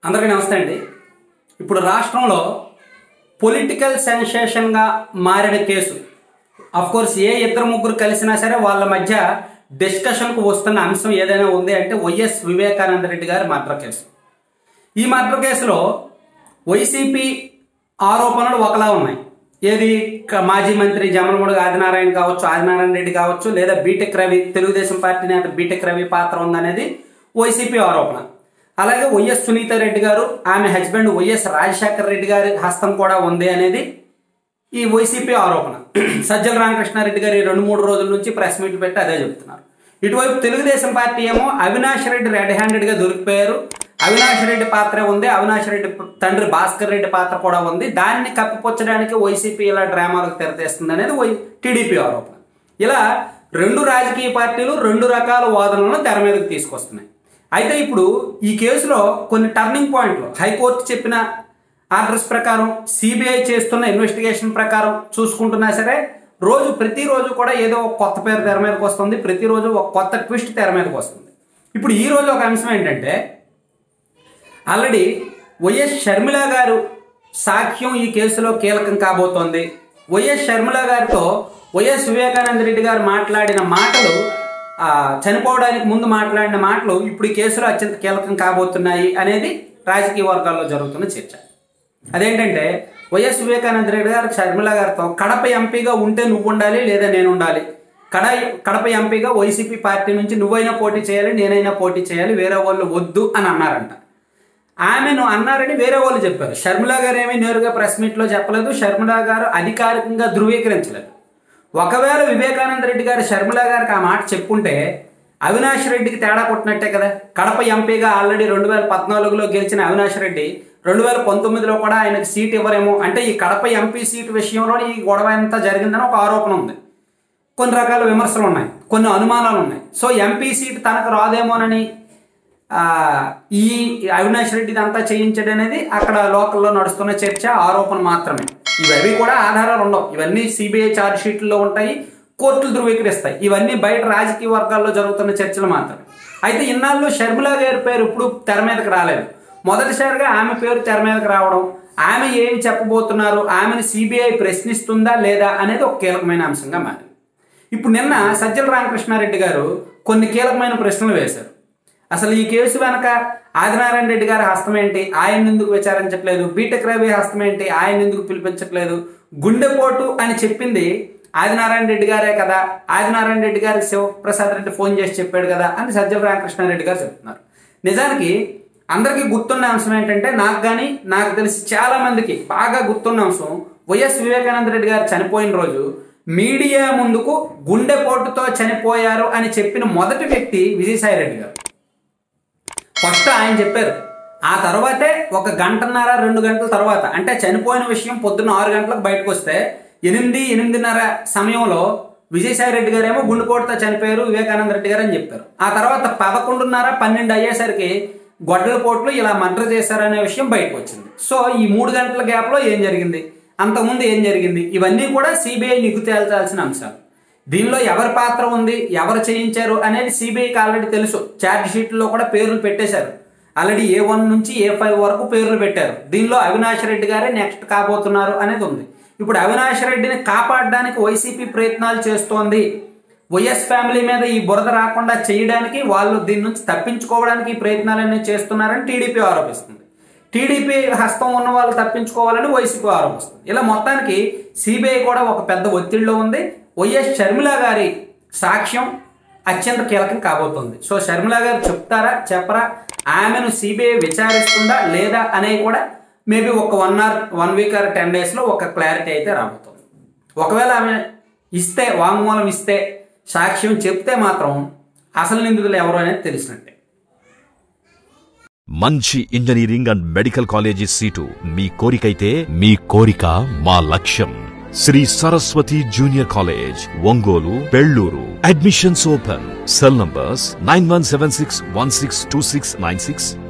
అందరికీ నమస్తే అండి ఇప్పుడు రాష్ట్రంలో పొలిటికల్ సెన్సేషన్గా మారిన కేసు కోర్స్ ఏ ఇద్దరు ముగ్గురు కలిసినా సరే వాళ్ళ మధ్య డిస్కషన్కు వస్తున్న అంశం ఏదైనా ఉంది అంటే వైఎస్ వివేకానంద రెడ్డి గారి మర్డర్ కేసు ఈ మర్డర్ కేసులో వైసీపీ ఆరోపణలు ఒకలా ఉన్నాయి ఏది క- మాజీ మంత్రి జమలమూడి ఆదినారాయణ కావచ్చు ఆదినారాయణ రెడ్డి కావచ్చు లేదా బీటెక్ రవి తెలుగుదేశం పార్టీ నేత బీటెక్ రవి పాత్ర ఉందనేది వైసీపీ ఆరోపణ అలాగే వైఎస్ సునీత రెడ్డి గారు ఆమె హస్బెండ్ వైఎస్ రాజశేఖర రెడ్డి గారి హస్తం కూడా ఉంది అనేది ఈ వైసీపీ ఆరోపణ సజ్జల రామకృష్ణారెడ్డి గారు ఈ రెండు మూడు రోజుల నుంచి ప్రెస్ మీట్ పెట్టి అదే చెబుతున్నారు ఇటువైపు తెలుగుదేశం పార్టీ ఏమో అవినాష్ రెడ్డి రెడ్ హ్యాండెడ్ గా దొరికిపోయారు అవినాష్ రెడ్డి పాత్ర ఉంది అవినాష్ రెడ్డి తండ్రి భాస్కర్ రెడ్డి పాత్ర కూడా ఉంది దాన్ని కప్పిపుచ్చడానికి వైసీపీ ఇలా డ్రామాలకు తెరతీస్తుంది అనేది వై టీడీపీ ఆరోపణ ఇలా రెండు రాజకీయ పార్టీలు రెండు రకాల వాదనలను తెర మీదకి తీసుకొస్తున్నాయి అయితే ఇప్పుడు ఈ కేసులో కొన్ని టర్నింగ్ పాయింట్లు హైకోర్టు చెప్పిన ఆర్డర్స్ ప్రకారం సిబిఐ చేస్తున్న ఇన్వెస్టిగేషన్ ప్రకారం చూసుకుంటున్నా సరే రోజు ప్రతిరోజు కూడా ఏదో ఒక కొత్త పేరు తెర మీదకి వస్తుంది ప్రతిరోజు ఒక కొత్త ట్విస్ట్ తెర మీదకి వస్తుంది ఇప్పుడు ఈ రోజు ఒక అంశం ఏంటంటే ఆల్రెడీ వైఎస్ షర్మిల గారు సాక్ష్యం ఈ కేసులో కీలకం కాబోతోంది వైఎస్ షర్మిల గారితో వైఎస్ వివేకానంద రెడ్డి గారు మాట్లాడిన మాటలు ఆ, చనిపోవడానికి ముందు మాట్లాడిన మాటలు ఇప్పుడు ఈ కేసులో అత్యంత కీలకం కాబోతున్నాయి అనేది రాజకీయ వర్గాల్లో జరుగుతున్న చర్చ అదేంటంటే వైఎస్ వివేకానంద రెడ్డి గారు షర్మిల గారితో కడప ఎంపీగా ఉంటే నువ్వు ఉండాలి లేదా నేను ఉండాలి కడ కడప ఎంపీగా వైసీపీ పార్టీ నుంచి నువ్వైనా పోటీ చేయాలి నేనైనా పోటీ చేయాలి వేరే వాళ్ళు వద్దు అని అన్నారంట ఆమెను అన్నారని వేరే వాళ్ళు చెప్పారు షర్మిల గారు ఏమీ నేరుగా ప్రెస్ మీట్లో చెప్పలేదు షర్మిల గారు అధికారికంగా ధృవీకరించలేదు ఒకవేళ వివేకానంద రెడ్డి గారు షర్మిల గారికి ఆ మాట చెప్పుంటే అవినాష్ రెడ్డికి తేడా కొట్టినట్టే కదా కడప ఎంపీగా ఆల్రెడీ రెండు వేల పద్నాలుగులో గెలిచిన అవినాష్ రెడ్డి రెండు వేల పంతొమ్మిదిలో కూడా ఆయనకు సీట్ ఇవ్వరేమో అంటే ఈ కడప ఎంపీ సీటు విషయంలో ఈ గొడవ ఎంత జరిగిందని ఒక ఆరోపణ ఉంది కొన్ని రకాల విమర్శలు ఉన్నాయి కొన్ని అనుమానాలు ఉన్నాయి సో ఎంపీ సీట్ తనకు రాదేమోనని ఆ, ఈ అవినాష్ రెడ్డి ఇదంతా చేయించడం అనేది అక్కడ లోకల్లో నడుస్తున్న చర్చ ఆరోపణ మాత్రమే ఇవన్నీ కూడా ఆధారాలు ఉండవు ఇవన్నీ సిబిఐ ఛార్జ్ షీట్లో ఉంటాయి కోర్టులు ధృవీకరిస్తాయి ఇవన్నీ బయట రాజకీయ వర్గాల్లో జరుగుతున్న చర్చలు మాత్రమే అయితే ఇన్నాళ్ళు షర్మిల గారి పేరు ఇప్పుడు తెర మీదకి రాలేదు మొదటిసారిగా ఆమె పేరు తెర మీదకి రావడం ఆమె ఏమి చెప్పబోతున్నారు ఆమెను సిబిఐ ప్రశ్నిస్తుందా లేదా అనేది ఒక కీలకమైన అంశంగా మారింది ఇప్పుడు నిన్న సజ్జల రామకృష్ణారెడ్డి గారు కొన్ని కీలకమైన ప్రశ్నలు వేశారు అసలు ఈ కేసు వెనక ఆదినారాయణ రెడ్డి గారి హస్తం ఏంటి ఆయన ఎందుకు విచారించట్లేదు బీటెక్ రవి హస్తం ఏంటి ఆయన ఎందుకు పిలిపించట్లేదు గుండెపోటు అని చెప్పింది ఆదినారాయణ రెడ్డి గారే కదా ఆదినారాయణ రెడ్డి గారికి శివప్రసాద్ రెడ్డి ఫోన్ చేసి చెప్పాడు కదా అని సజ్జల రామకృష్ణారెడ్డి గారు చెప్తున్నారు నిజానికి అందరికీ గుర్తున్న అంశం ఏంటంటే నాకు కానీ నాకు తెలిసి చాలా మందికి బాగా గుర్తున్న అంశం వైఎస్ వివేకానంద రెడ్డి గారు చనిపోయిన రోజు మీడియా ముందుకు గుండెపోటుతో చనిపోయారు అని చెప్పిన మొదటి వ్యక్తి విజయసాయి రెడ్డి గారు ఫస్ట్ ఆయన చెప్పారు ఆ తర్వాతే ఒక గంటన్నర రెండు గంటల తర్వాత అంటే చనిపోయిన విషయం పొద్దున్న ఆరు గంటలకు బయటకు వస్తే ఎనిమిది ఎనిమిదిన్నర సమయంలో విజయసాయి రెడ్డి గారేమో గుండెపోటుతో చనిపోయారు వివేకానంద రెడ్డి గారు అని చెప్పారు ఆ తర్వాత పదకొండున్నర పన్నెండు అయ్యేసరికి గొడ్డల పోట్లు ఇలా మర్డర్ చేశారనే విషయం బయటకు వచ్చింది సో ఈ మూడు గంటల గ్యాప్లో ఏం జరిగింది అంతకుముందు ఏం జరిగింది ఇవన్నీ కూడా సిబిఐ నిగ్గు తేల్చాల్సిన అంశాలు దీనిలో ఎవరి పాత్ర ఉంది ఎవరు చేయించారు అనేది సిబిఐకి ఆల్రెడీ తెలుసు ఛార్జ్ షీట్లో కూడా పేర్లు పెట్టేశారు ఆల్రెడీ ఏ వన్ నుంచి ఏ ఫైవ్ వరకు పేర్లు పెట్టారు దీనిలో అవినాష్ రెడ్డి గారే నెక్స్ట్ కాబోతున్నారు అనేది ఉంది ఇప్పుడు అవినాష్ రెడ్డిని కాపాడడానికి వైసీపీ ప్రయత్నాలు చేస్తోంది వైఎస్ ఫ్యామిలీ మీద ఈ బురద రాకుండా చేయడానికి వాళ్ళు దీని నుంచి తప్పించుకోవడానికి ఈ ప్రయత్నాలన్నీ చేస్తున్నారని టీడీపీ ఆరోపిస్తుంది టీడీపీ హస్తం ఉన్న వాళ్ళు తప్పించుకోవాలని వైసీపీ ఆరోపిస్తుంది ఇలా మొత్తానికి సిబిఐ కూడా ఒక పెద్ద ఒత్తిడిలో ఉంది వైఎస్ షర్మిల గారి సాక్ష్యం అత్యంత కీలకం కాబోతుంది సో షర్మిల గారు చెప్తారా చెప్పరా ఆమెను సిబిఐ విచారిస్తుందా లేదా అనేది కూడా మేబీ ఒక one or one week or ten డేస్లో ఒక క్లారిటీ అయితే రాబోతుంది ఒకవేళ ఆమె ఇస్తే వాంగ్మూలం ఇస్తే సాక్ష్యం చెప్తే మాత్రం అసలు నిందితులు ఎవరు అనేది తెలిసినట్టే మంచి engineering and medical college seat మీ కోరికైతే మీ కోరిక మా లక్ష్యం Shri Saraswati junior college Ongole Belluru admissions open cell numbers nine one seven six one six two six nine six